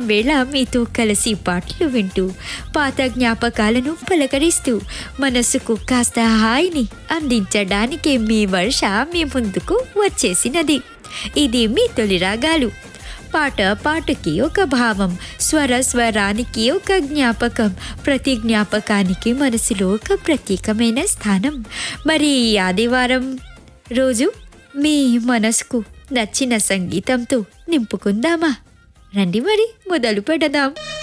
వేళ మీతో కలిసి పాటలు వింటూ పాత జ్ఞాపకాలను పలకరిస్తూ మనసుకు కాస్త హాయిని అందించడానికి మీ వర్ష మీ ముందుకు వచ్చేసినది ఇది మీ తొలి రాగాలు పాట పాటకి ఒక భావం స్వర స్వరానికి ఒక జ్ఞాపకం ప్రతి జ్ఞాపకానికి మనసులో ఒక ప్రత్యేకమైన స్థానం మరి ఈ ఆదివారం రోజు మీ మనసుకు నచ్చిన సంగీతంతో నింపుకుందామా రండి మరి మొదలు పెడదాం